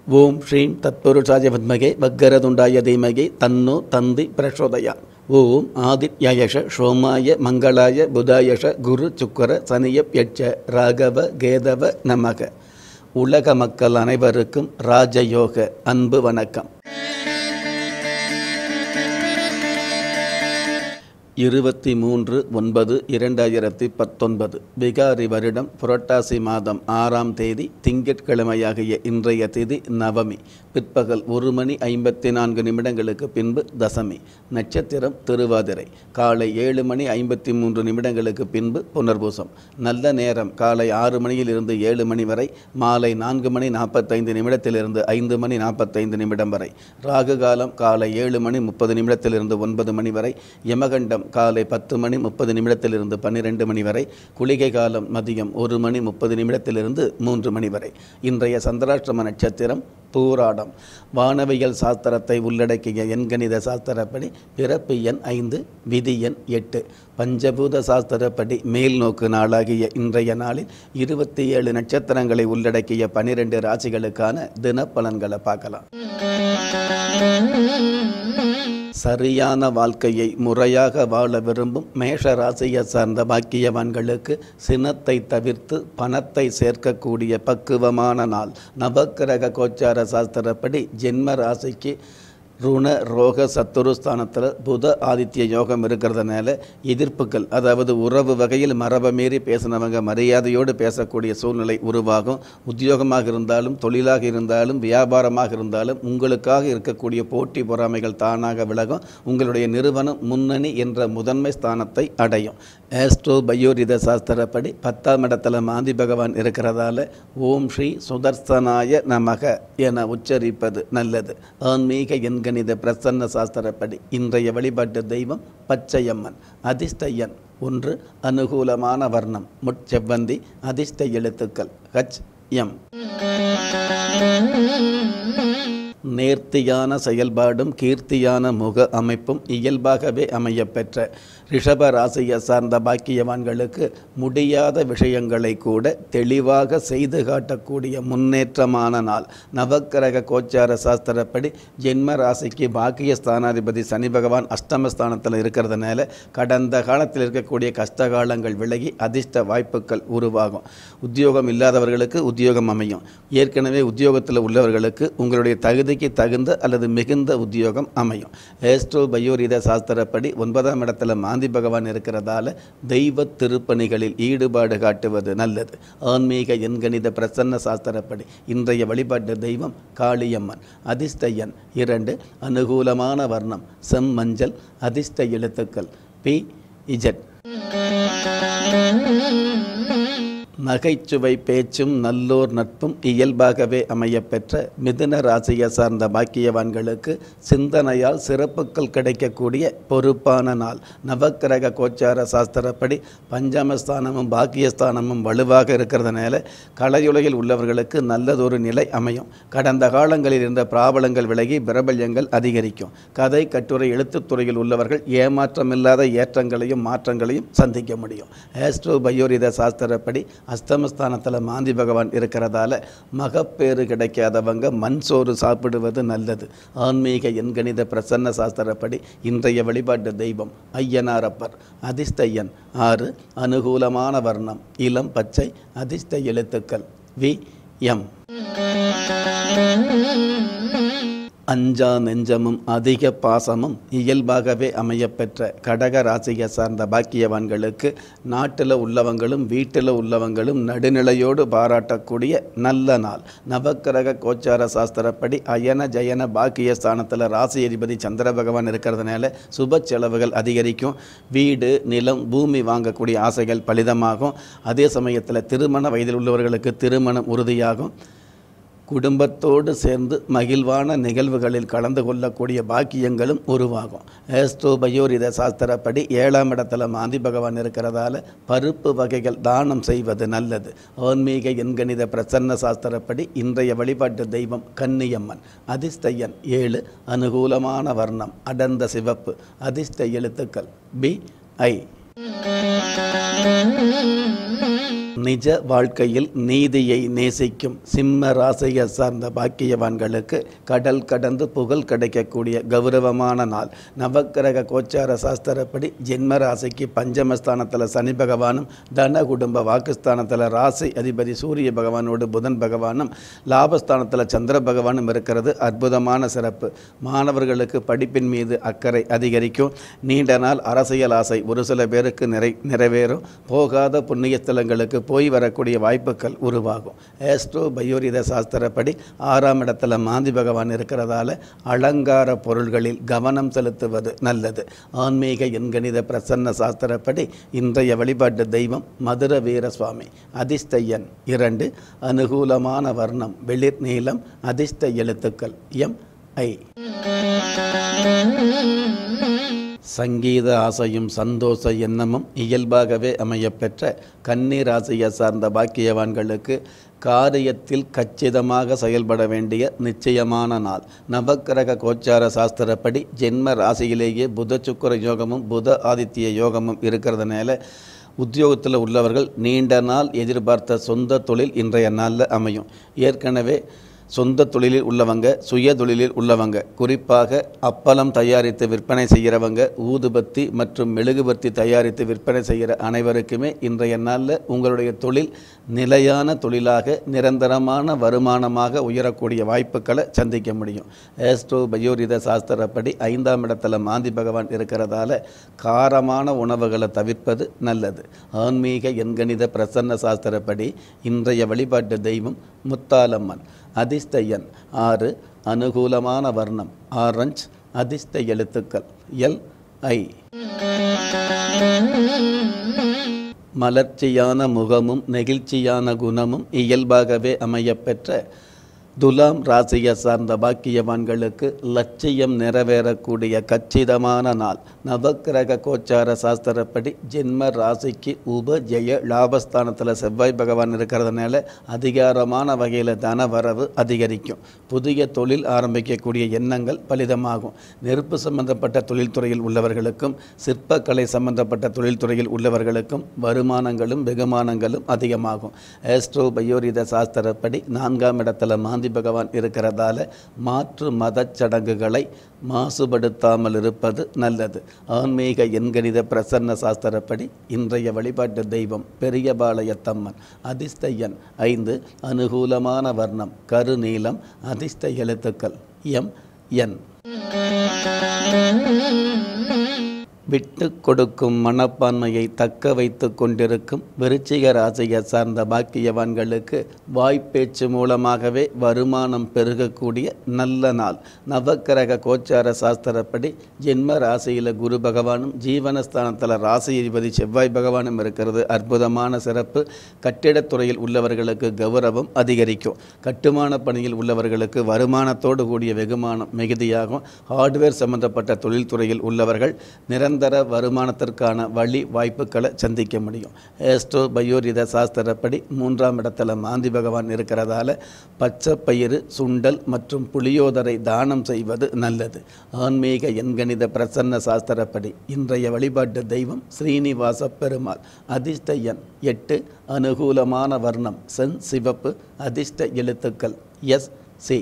ஓம் ஸ்ரீம் தத்புருஷாய வித்மகே வக்கரதுண்டாய தீமகே தன்னோ தந்தி பிரசோதயா ஓம் ஆதித்யயஷ சோமாய மங்களாய புதாயஷ குரு சுக்கர சனியப்யட்ச ராகவ கேதவ நமக உலக மக்கள் அனைவருக்கும் ராஜயோக அன்பு வணக்கம் இருபத்தி மூன்று ஒன்பது இரண்டாயிரத்தி பத்தொன்பது பிகாரி வருடம் புரட்டாசி மாதம் ஆறாம் தேதி திங்கட்கிழமையாகிய இன்றைய திதி நவமி பிற்பகல் ஒரு மணி ஐம்பத்தி நான்கு நிமிடங்களுக்கு பின்பு தசமி நட்சத்திரம் திருவாதிரை காலை ஏழு மணி ஐம்பத்தி மூன்று நிமிடங்களுக்கு பின்பு புனர்பூசம் நல்ல நேரம் காலை ஆறு மணியில் இருந்து ஏழு மணி வரை மாலை நான்கு மணி நாற்பத்தைந்து நிமிடத்திலிருந்து ஐந்து மணி நாற்பத்தைந்து நிமிடம் வரை ராகு காலம் காலை ஏழு மணி முப்பது நிமிடத்திலிருந்து ஒன்பது மணி வரை யமகண்டம் காலை பத்து மணி முப்பது நிமிடத்திலிருந்து பன்னிரெண்டு மணி வரை குளிகை காலம் மதியம் ஒரு மணி முப்பது நிமிடத்திலிருந்து மூன்று மணி வரை இன்றைய சந்திராஷ்டிரம நட்சத்திரம் பூராடம் வானவியல் சாஸ்திரத்தை உள்ளடக்கிய எண்கணித சாஸ்திரப்படி பிறப்பு எண் ஐந்து விதி எண் எட்டு பஞ்சபூத சாஸ்திரப்படி மேல் நோக்கு நாளாகிய இன்றைய நாளில் இருபத்தி ஏழு நட்சத்திரங்களை உள்ளடக்கிய பனிரெண்டு ராசிகளுக்கான தினப்பலன்களை பார்க்கலாம் சரியான வாழ்க்கையை முறையாக வாழ விரும்பும் மேஷ ராசியை சார்ந்த பாக்கியவான்களுக்கு சினத்தை தவிர்த்து பணத்தை சேர்க்கக்கூடிய பக்குவமான நாள் நவக்கிரக கோச்சார சாஸ்திரப்படி ஜென்ம ராசிக்கு ருண ரோக சத்துருஸ்தானத்தில் புத ஆதித்ய யோகம் இருக்கிறதுனால எதிர்ப்புகள் அதாவது உறவு வகையில் மரபை மீறி பேசினவங்க மரியாதையோடு பேசக்கூடிய சூழ்நிலை உருவாகும் உத்தியோகமாக இருந்தாலும் தொழிலாக இருந்தாலும் வியாபாரமாக இருந்தாலும் உங்களுக்காக இருக்கக்கூடிய போட்டி பொறாமைகள் தானாக விலகும் உங்களுடைய நிறுவனம் முன்னணி என்ற முதன்மை ஸ்தானத்தை அடையும் ஆஸ்ட்ரோ பயோரித சாஸ்திரப்படி பத்தாம் இடத்துல மாந்தி பகவான் இருக்கிறதால ஓம் ஸ்ரீ சுதர்சனாய நமக என உச்சரிப்பது நல்லது ஆன்மீக எண்கணித பிரசன்ன சாஸ்திரப்படி இன்றைய வழிபாட்டு தெய்வம் பச்சையம்மன் அதிர்ஷ்ட எண் ஒன்று அனுகூலமான வர்ணம் முட்செவ்வந்தி அதிர்ஷ்ட எழுத்துக்கள் ஹச் எம் நேர்த்தியான செயல்பாடும் கீர்த்தியான முக அமைப்பும் இயல்பாகவே அமையப்பெற்ற ரிஷப ராசியை சார்ந்த பாக்கியவான்களுக்கு முடியாத விஷயங்களை கூட தெளிவாக செய்து காட்டக்கூடிய முன்னேற்றமான நாள் நவக்கிரக கோச்சார சாஸ்திரப்படி ஜென்ம ராசிக்கு பாக்கிய ஸ்தானாதிபதி சனி பகவான் அஷ்டமஸ்தானத்தில் இருக்கிறதுனால கடந்த காலத்தில் இருக்கக்கூடிய கஷ்டகாலங்கள் விலகி அதிர்ஷ்ட வாய்ப்புகள் உருவாகும் உத்தியோகம் இல்லாதவர்களுக்கு உத்தியோகம் அமையும் ஏற்கனவே உத்தியோகத்தில் உள்ளவர்களுக்கு உங்களுடைய தகுதிக்கு தகுந்த அல்லது மிகுந்த உத்தியோகம் அமையும் ஏஸ்ட்ரோ பயோரித சாஸ்திரப்படி ஒன்பதாம் இடத்துல மாந்தி பகவான் இருக்கிறதால தெய்வ திருப்பணிகளில் ஈடுபாடு காட்டுவது நல்லது ஆன்மீக எண்கணித பிரசன்ன சாஸ்திரப்படி இன்றைய வழிபாட்டு தெய்வம் காளியம்மன் அதிர்ஷ்ட எண் இரண்டு அனுகூலமான வர்ணம் செம்மஞ்சள் அதிர்ஷ்ட எழுத்துக்கள் பி இஜட் நகைச்சுவை பேச்சும் நல்லோர் நட்பும் இயல்பாகவே அமையப்பெற்ற மிதுன ராசியை சார்ந்த பாக்கியவான்களுக்கு சிந்தனையால் சிறப்புகள் கிடைக்கக்கூடிய பொறுப்பான நாள் நவக்கிரக கோச்சார சாஸ்திரப்படி பஞ்சமஸ்தானமும் பாக்கியஸ்தானமும் வலுவாக இருக்கிறதுனால கலையுலகில் உள்ளவர்களுக்கு நல்லதொரு நிலை அமையும் கடந்த காலங்களில் இருந்த பிராபலங்கள் விலகி பிரபல்யங்கள் அதிகரிக்கும் கதை கட்டுரை எழுத்துத்துறையில் உள்ளவர்கள் ஏமாற்றமில்லாத ஏற்றங்களையும் மாற்றங்களையும் சந்திக்க முடியும் ஆஸ்ட்ரோ பயோரித சாஸ்திரப்படி அஸ்தமஸ்தானத்தில் மாந்தி பகவான் இருக்கிறதால மகப்பேறு கிடைக்காதவங்க மண் சோறு சாப்பிடுவது நல்லது ஆன்மீக எண்கணித பிரசன்ன சாஸ்திரப்படி இன்றைய வழிபாட்டு தெய்வம் ஐயனாரப்பர் அதிர்ஷ்ட எண் ஆறு அனுகூலமான வர்ணம் இளம் பச்சை அதிர்ஷ்ட எழுத்துக்கள் வி எம் அஞ்சா நெஞ்சமும் அதிக பாசமும் இயல்பாகவே அமையப்பெற்ற கடக ராசியை சார்ந்த பாக்கியவான்களுக்கு நாட்டில் உள்ளவங்களும் வீட்டில் உள்ளவங்களும் நடுநிலையோடு பாராட்டக்கூடிய நல்ல நாள் நவக்கிரக கோச்சார சாஸ்திரப்படி அயன ஜயன பாக்கிய ஸ்தானத்தில் ராசி அதிபதி சந்திர பகவான் இருக்கிறதுனால சுப செலவுகள் அதிகரிக்கும் வீடு நிலம் பூமி வாங்கக்கூடிய ஆசைகள் பலிதமாகும் அதே சமயத்தில் திருமண வயதில் உள்ளவர்களுக்கு திருமணம் உறுதியாகும் குடும்பத்தோடு சேர்ந்து மகிழ்வான நிகழ்வுகளில் கலந்து கொள்ளக்கூடிய பாக்கியங்களும் உருவாகும் ஏஸ்ட்ரோ பயோரித சாஸ்திரப்படி ஏழாம் இடத்துல மாந்தி பகவான் இருக்கிறதால பருப்பு வகைகள் தானம் செய்வது நல்லது ஆன்மீக எண்கணித பிரசன்ன சாஸ்திரப்படி இன்றைய வழிபாட்டு தெய்வம் கன்னியம்மன் அதிர்ஷ்ட எண் ஏழு அனுகூலமான வர்ணம் அடர்ந்த சிவப்பு அதிர்ஷ்ட எழுத்துக்கள் பி ஐ நிஜ வாழ்க்கையில் நீதியை நேசிக்கும் சிம்ம ராசியை சார்ந்த பாக்கியவான்களுக்கு கடல் கடந்து புகழ் கிடைக்கக்கூடிய கௌரவமான நாள் நவக்கிரக கோச்சார சாஸ்திரப்படி ஜென்ம ராசிக்கு பஞ்சமஸ்தானத்தில் சனி பகவானும் தன குடும்ப வாக்குஸ்தானத்தில் ராசி அதிபதி சூரிய பகவானோடு புதன் பகவானும் லாபஸ்தானத்தில் சந்திர பகவானும் இருக்கிறது அற்புதமான சிறப்பு மாணவர்களுக்கு படிப்பின் மீது அக்கறை அதிகரிக்கும் நீண்ட நாள் அரசியல் ஆசை ஒரு சில பேருக்கு நிறை நிறைவேறும் போகாத புண்ணிய ஸ்தலங்களுக்கு போய் வரக்கூடிய வாய்ப்புகள் உருவாகும் ஏஸ்ட்ரோ பயோரித சாஸ்திரப்படி ஆறாம் இடத்துல மாந்தி பகவான் இருக்கிறதால அலங்கார பொருள்களில் கவனம் செலுத்துவது நல்லது ஆன்மீக எண்கணித பிரசன்ன சாஸ்திரப்படி இன்றைய வழிபாட்டு தெய்வம் மதுர வீர சுவாமி அதிர்ஷ்டயன் இரண்டு அனுகூலமான வர்ணம் வெளிர் நீளம் அதிர்ஷ்ட எழுத்துக்கள் எம் ஐ சங்கீத ஆசையும் சந்தோஷ எண்ணமும் இயல்பாகவே அமையப்பெற்ற கன்னி ராசியை சார்ந்த பாக்கியவான்களுக்கு காரியத்தில் கச்சிதமாக செயல்பட வேண்டிய நிச்சயமான நாள் நவக்கிரக கோச்சார சாஸ்திரப்படி ஜென்ம ராசியிலேயே புத சுக்கர யோகமும் புத ஆதித்ய யோகமும் இருக்கிறதுனால உத்தியோகத்தில் உள்ளவர்கள் நீண்ட நாள் எதிர்பார்த்த சொந்த தொழில் இன்றைய நாளில் அமையும் ஏற்கனவே சொந்த தொழிலில் உள்ளவங்க சுய தொழிலில் உள்ளவங்க குறிப்பாக அப்பளம் தயாரித்து விற்பனை செய்கிறவங்க ஊதுபத்தி மற்றும் மெழுகுபத்தி தயாரித்து விற்பனை செய்கிற அனைவருக்குமே இன்றைய நாளில் உங்களுடைய தொழில் நிலையான தொழிலாக நிரந்தரமான வருமானமாக உயரக்கூடிய வாய்ப்புகளை சந்திக்க முடியும் ஏஸ்ட்ரோ பயோரித சாஸ்திரப்படி ஐந்தாம் இடத்துல மாந்தி பகவான் இருக்கிறதால காரமான உணவுகளை தவிர்ப்பது நல்லது ஆன்மீக எண்கணித பிரசன்ன சாஸ்திரப்படி இன்றைய வழிபாட்டு தெய்வம் முத்தாலம்மன் அதிர்ஷ்ட எண் ஆறு அனுகூலமான வர்ணம் ஆரஞ்ச் அதிர்ஷ்ட எழுத்துக்கள் எல் ஐ மலர்ச்சியான முகமும் நெகிழ்ச்சியான குணமும் இயல்பாகவே அமையப்பெற்ற துலாம் ராசியை சார்ந்த பாக்கியவான்களுக்கு லட்சியம் நிறைவேறக்கூடிய கச்சிதமான நாள் நவக்கிரக கோச்சார சாஸ்திரப்படி ஜென்ம ராசிக்கு உப ஜெய லாபஸ்தானத்தில் செவ்வாய் பகவான் இருக்கிறதுனால அதிகாரமான வகையில் தன வரவு அதிகரிக்கும் புதிய தொழில் ஆரம்பிக்கக்கூடிய எண்ணங்கள் பலிதமாகும் நெருப்பு சம்பந்தப்பட்ட தொழில்துறையில் உள்ளவர்களுக்கும் சிற்பக்கலை சம்பந்தப்பட்ட தொழில்துறையில் உள்ளவர்களுக்கும் வருமானங்களும் வெகுமானங்களும் அதிகமாகும் ஏஸ்ட்ரோ பயோரித சாஸ்திரப்படி நான்காம் இடத்துல மாந்தி பகவான் இருக்கிறதால மாற்று மதச் சடங்குகளை மாசுபடுத்தாமல் இருப்பது நல்லது ஆன்மீக எண்கணித பிரசன்ன சாஸ்திரப்படி இன்றைய வழிபாட்டு தெய்வம் பெரியபாளையத்தம்மன் அதிர்ஷ்ட எண் ஐந்து அனுகூலமான வர்ணம் கருநீலம் அதிர்ஷ்ட எழுத்துக்கள் எம் என் விட்டு கொடுக்கும் மனப்பான்மையை தக்க வைத்து கொண்டிருக்கும் விருச்சிக ராசியை சார்ந்த பாக்கியவான்களுக்கு வாய்ப்பேச்சு மூலமாகவே வருமானம் பெருகக்கூடிய நல்ல நாள் நவக்கிரக கோச்சார சாஸ்திரப்படி ஜென்ம ராசியில் குரு பகவானும் ஜீவனஸ்தானத்தில் ராசி அதிபதி செவ்வாய் பகவானும் இருக்கிறது அற்புதமான சிறப்பு கட்டிடத்துறையில் உள்ளவர்களுக்கு கௌரவம் அதிகரிக்கும் கட்டுமான பணியில் உள்ளவர்களுக்கு வருமானத்தோடு கூடிய வெகுமானம் மிகுதியாகும் ஹார்ட்வேர் சம்பந்தப்பட்ட தொழில்துறையில் உள்ளவர்கள் நிரந்தர வருமானத்திற்கான வழி வாய்ப்புகளை சந்திக்க முடியும் ஏஸ்ட்ரோ பயோரித சாஸ்திரப்படி மூன்றாம் இடத்துல மாந்தி பகவான் இருக்கிறதால பச்சை பயிறு சுண்டல் மற்றும் புளியோதரை தானம் செய்வது நல்லது ஆன்மீக எண்கணித பிரசன்ன சாஸ்திரப்படி இன்றைய வழிபாட்டு தெய்வம் ஸ்ரீனிவாச பெருமாள் அதிர்ஷ்ட எண் எட்டு அனுகூலமான வர்ணம் சென் சிவப்பு அதிர்ஷ்ட எழுத்துக்கள் எஸ் சி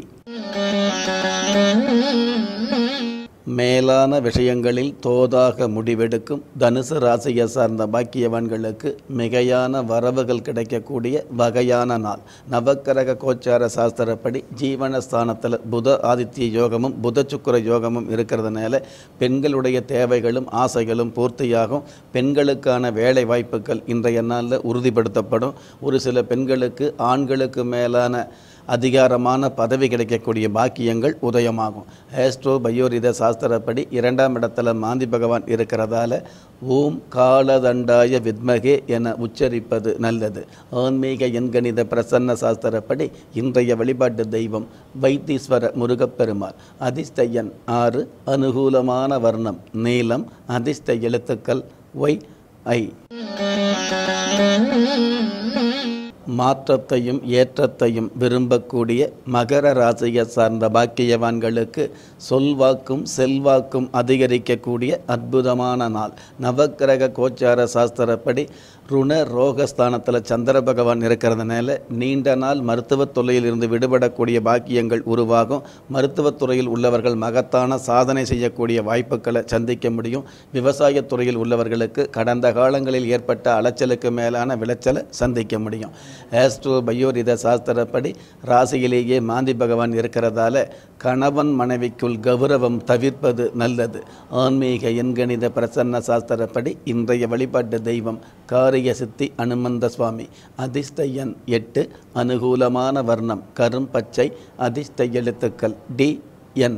மேலான விஷயங்களில் தோதாக முடிவெடுக்கும் தனுசு ராசியை சார்ந்த பாக்கியவான்களுக்கு மிகையான வரவுகள் கிடைக்கக்கூடிய வகையான நாள் நவக்கிரக கோச்சார சாஸ்திரப்படி ஜீவனஸ்தானத்தில் புத ஆதித்ய யோகமும் புத சுக்கர யோகமும் இருக்கிறதுனால பெண்களுடைய தேவைகளும் ஆசைகளும் பூர்த்தியாகும் பெண்களுக்கான வேலை வாய்ப்புகள் இன்றைய நாளில் உறுதிப்படுத்தப்படும் ஒரு சில பெண்களுக்கு ஆண்களுக்கு மேலான அதிகாரமான பதவி கிடைக்கக்கூடிய பாக்கியங்கள் உதயமாகும் ஆஸ்ட்ரோ பயோரித சாஸ்திரப்படி இரண்டாம் இடத்துல மாந்தி பகவான் இருக்கிறதால ஓம் காலதண்டாய வித்மகே என உச்சரிப்பது நல்லது ஆன்மீக எண்கணித பிரசன்ன சாஸ்திரப்படி இன்றைய வழிபாட்டு தெய்வம் வைத்தீஸ்வர முருகப்பெருமாள் அதிர்ஷ்ட எண் ஆறு அனுகூலமான வர்ணம் நீலம் அதிர்ஷ்ட எழுத்துக்கள் ஒய் ஐ மாற்றத்தையும் ஏற்றத்தையும் விரும்பக்கூடிய மகர ராசியை சார்ந்த பாக்கியவான்களுக்கு சொல்வாக்கும் செல்வாக்கும் அதிகரிக்கக்கூடிய அற்புதமான நாள் நவக்கிரக கோச்சார சாஸ்திரப்படி ருண ரோகஸ்தானத்தில் சந்திர பகவான் இருக்கிறதுனால நீண்ட நாள் மருத்துவத் தொல்லையில் இருந்து விடுபடக்கூடிய பாக்கியங்கள் உருவாகும் மருத்துவத் துறையில் உள்ளவர்கள் மகத்தான சாதனை செய்யக்கூடிய வாய்ப்புகளை சந்திக்க முடியும் விவசாயத் துறையில் உள்ளவர்களுக்கு கடந்த காலங்களில் ஏற்பட்ட அலைச்சலுக்கு மேலான விளைச்சலை சந்திக்க முடியும் ஆஸ்ட்ரோ பயோரித சாஸ்திரப்படி ராசியிலேயே மாந்தி பகவான் இருக்கிறதால கணவன் மனைவிக்குள் கௌரவம் தவிர்ப்பது நல்லது ஆன்மீக எண்கணித பிரசன்ன சாஸ்திரப்படி இன்றைய வழிபாட்டு தெய்வம் காரிய சித்தி அனுமந்த சுவாமி அதிர்ஷ்ட எண் எட்டு அனுகூலமான வர்ணம் கரும் பச்சை அதிர்ஷ்ட எழுத்துக்கள் டி என்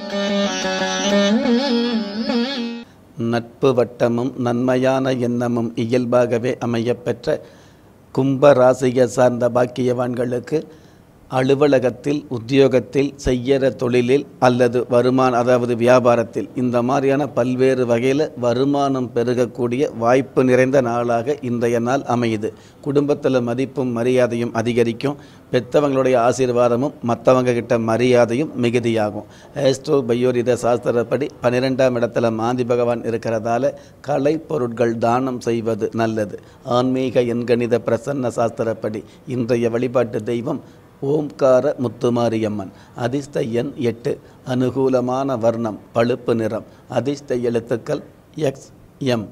நட்பு வட்டமும் நன்மையான எண்ணமும் இயல்பாகவே அமையப்பெற்ற கும்ப ராசியை சார்ந்த பாக்கியவான்களுக்கு அலுவலகத்தில் உத்தியோகத்தில் செய்கிற தொழிலில் அல்லது வருமான அதாவது வியாபாரத்தில் இந்த மாதிரியான பல்வேறு வகையில் வருமானம் பெருகக்கூடிய வாய்ப்பு நிறைந்த நாளாக இன்றைய நாள் அமையுது குடும்பத்தில் மதிப்பும் மரியாதையும் அதிகரிக்கும் பெற்றவங்களுடைய ஆசீர்வாதமும் மற்றவங்க கிட்ட மரியாதையும் மிகுதியாகும் ஆஸ்ட்ரோ பயோரித சாஸ்திரப்படி பன்னிரெண்டாம் இடத்துல மாந்தி பகவான் இருக்கிறதால கலை பொருட்கள் தானம் செய்வது நல்லது ஆன்மீக எண்கணித பிரசன்ன சாஸ்திரப்படி இன்றைய வழிபாட்டு தெய்வம் ஓம்கார முத்துமாரியம்மன் அதிர்ஷ்ட எண் எட்டு அனுகூலமான வர்ணம் பழுப்பு நிறம் அதிர்ஷ்ட எழுத்துக்கள் எக்ஸ் எம்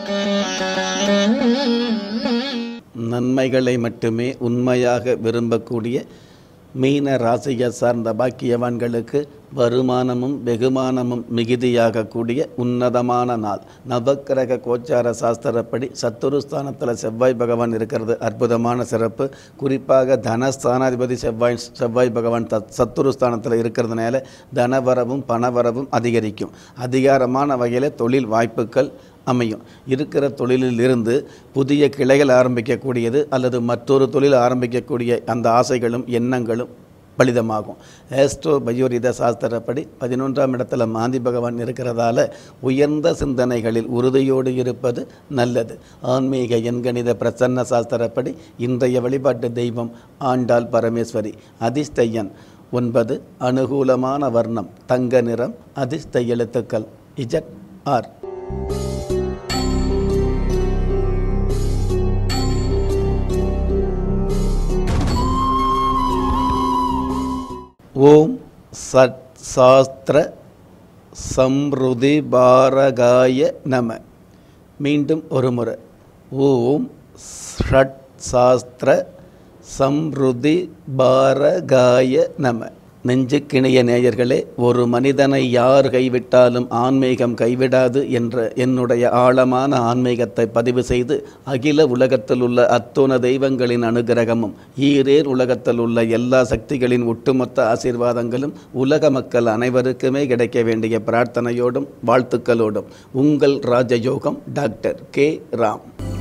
நன்மைகளை மட்டுமே உண்மையாக விரும்பக்கூடிய மீன ராசியை சார்ந்த பாக்கியவான்களுக்கு வருமானமும் வெகுமானமும் மிகுதியாகக்கூடிய உன்னதமான நாள் நவக்கிரக கோச்சார சாஸ்திரப்படி சத்துருஸ்தானத்தில் செவ்வாய் பகவான் இருக்கிறது அற்புதமான சிறப்பு குறிப்பாக தனஸ்தானாதிபதி செவ்வாய் செவ்வாய் பகவான் த சத்துருஸ்தானத்தில் இருக்கிறதுனால தனவரவும் பணவரவும் அதிகரிக்கும் அதிகாரமான வகையில் தொழில் வாய்ப்புகள் அமையும் இருக்கிற தொழிலில் இருந்து புதிய கிளைகள் ஆரம்பிக்கக்கூடியது அல்லது மற்றொரு தொழில் ஆரம்பிக்கக்கூடிய அந்த ஆசைகளும் எண்ணங்களும் பலிதமாகும் ஏஸ்ட்ரோ பயோரித சாஸ்திரப்படி பதினொன்றாம் இடத்துல மாந்தி பகவான் இருக்கிறதால உயர்ந்த சிந்தனைகளில் உறுதியோடு இருப்பது நல்லது ஆன்மீக எண்கணித பிரசன்ன சாஸ்திரப்படி இன்றைய வழிபாட்டு தெய்வம் ஆண்டாள் பரமேஸ்வரி அதிர்ஷ்ட எண் ஒன்பது அனுகூலமான வர்ணம் தங்க நிறம் அதிர்ஷ்ட எழுத்துக்கள் இஜட் ஆர் ஓம் சட் சாஸ்திர சம்ருதி பாரகாய நம மீண்டும் ஒரு முறை ஓம் ஷட் சாஸ்திர சம்ருதி பாரகாய நம நெஞ்சுக்கிணைய நேயர்களே ஒரு மனிதனை யார் கைவிட்டாலும் ஆன்மீகம் கைவிடாது என்ற என்னுடைய ஆழமான ஆன்மீகத்தை பதிவு செய்து அகில உலகத்தில் உள்ள அத்துண தெய்வங்களின் அனுகிரகமும் ஈரேர் உலகத்தில் உள்ள எல்லா சக்திகளின் ஒட்டுமொத்த ஆசீர்வாதங்களும் உலக மக்கள் அனைவருக்குமே கிடைக்க வேண்டிய பிரார்த்தனையோடும் வாழ்த்துக்களோடும் உங்கள் ராஜயோகம் டாக்டர் கே ராம்